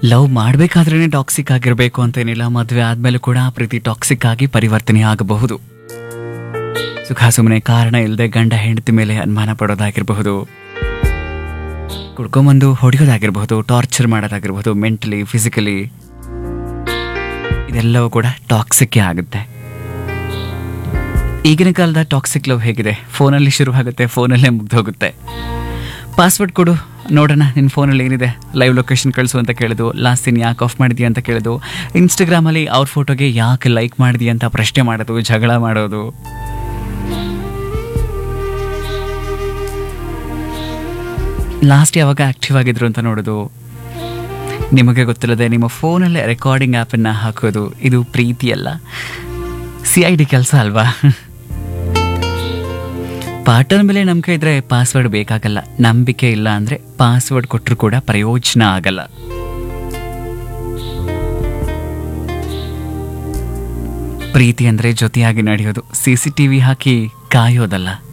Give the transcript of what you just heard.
love ಮಾಡಬೇಕಾದ್ರೇ toxic ಆಗಿರಬೇಕು ಅಂತೇನಿಲ್ಲ ಮದುವೆ ಆದ್ಮೇಲೆ ಕೂಡ ಆ ಪ್ರೀತಿ ಟಾಕ್ಸಿಕ್ ಆಗಿ ಪರಿವರ್ತನೆ ಆಗಬಹುದು ಸುಖ ಸುಮ್ಮನೆ ಕಾರಣ ಇಲ್ಲದೆ ಗಂಡ ಹೆಂಡತಿ ಮೇಲೆ ಅನುಮಾನ ಪಡೋದಾಗಿರಬಹುದು ಕುಡ್ಕೊಂಬಂದು ಹೊಡೆಯೋದಾಗಿರಬಹುದು ಟಾರ್ಚರ್ ಮಾಡೋದಾಗಿರಬಹುದು ಮೆಂಟಲಿ ಫಿಸಿಕಲಿ ಇದೆಲ್ಲವೂ ಕೂಡ ಟಾಕ್ಸಿಕ್ ಆಗುತ್ತೆ ಈಗಿನ ಕಾಲದ ಟಾಕ್ಸಿಕ್ ಲವ್ ಹೇಗಿದೆ ಫೋನಲ್ಲಿ ಶುರುವಾಗುತ್ತೆ ಫೋನಲ್ಲೇ ಮುಗ್ದೋಗುತ್ತೆ ಪಾಸ್ವರ್ಡ್ ಕೊಡು ನೋಡೋಣ ನಿನ್ನ ಫೋನಲ್ಲಿ ಏನಿದೆ ಲೈವ್ ಲೊಕೇಶನ್ ಕಳಿಸು ಅಂತ ಕೇಳಿದು ಲಾಸ್ಟ್ ಸೀನ್ ಯಾಕೆ ಆಫ್ ಮಾಡಿದ್ಯಾ ಅಂತ ಕೇಳಿದು ಇನ್ಸ್ಟಾಗ್ರಾಮಲ್ಲಿ ಅವ್ರ ಫೋಟೋಗೆ ಯಾಕೆ ಲೈಕ್ ಮಾಡಿದ್ಯಾ ಅಂತ ಪ್ರಶ್ನೆ ಮಾಡೋದು ಜಗಳ ಮಾಡೋದು ಲಾಸ್ಟ್ ಯಾವಾಗ ಆಕ್ಟಿವ್ ಆಗಿದ್ರು ಅಂತ ನೋಡೋದು ನಿಮಗೆ ಗೊತ್ತಿಲ್ಲದೆ ನಿಮ್ಮ ಫೋನಲ್ಲೇ ರೆಕಾರ್ಡಿಂಗ್ ಆ್ಯಪನ್ನು ಹಾಕೋದು ಇದು ಪ್ರೀತಿಯಲ್ಲ ಸಿ ಐ ಡಿ ಕೆಲಸ ಅಲ್ವಾ ಪಾರ್ಟ್ನರ್ ಮೇಲೆ ನಂಬಿಕೆ ಇದ್ರೆ ಪಾಸ್ವರ್ಡ್ ಬೇಕಾಗಲ್ಲ ನಂಬಿಕೆ ಇಲ್ಲ ಅಂದ್ರೆ ಪಾಸ್ವರ್ಡ್ ಕೊಟ್ಟರು ಕೂಡ ಪ್ರಯೋಜನ ಆಗಲ್ಲ ಪ್ರೀತಿ ಅಂದ್ರೆ ಜೊತೆಯಾಗಿ ನಡೆಯೋದು ಸಿ ಸಿ ಟಿ ವಿ ಹಾಕಿ ಕಾಯೋದಲ್ಲ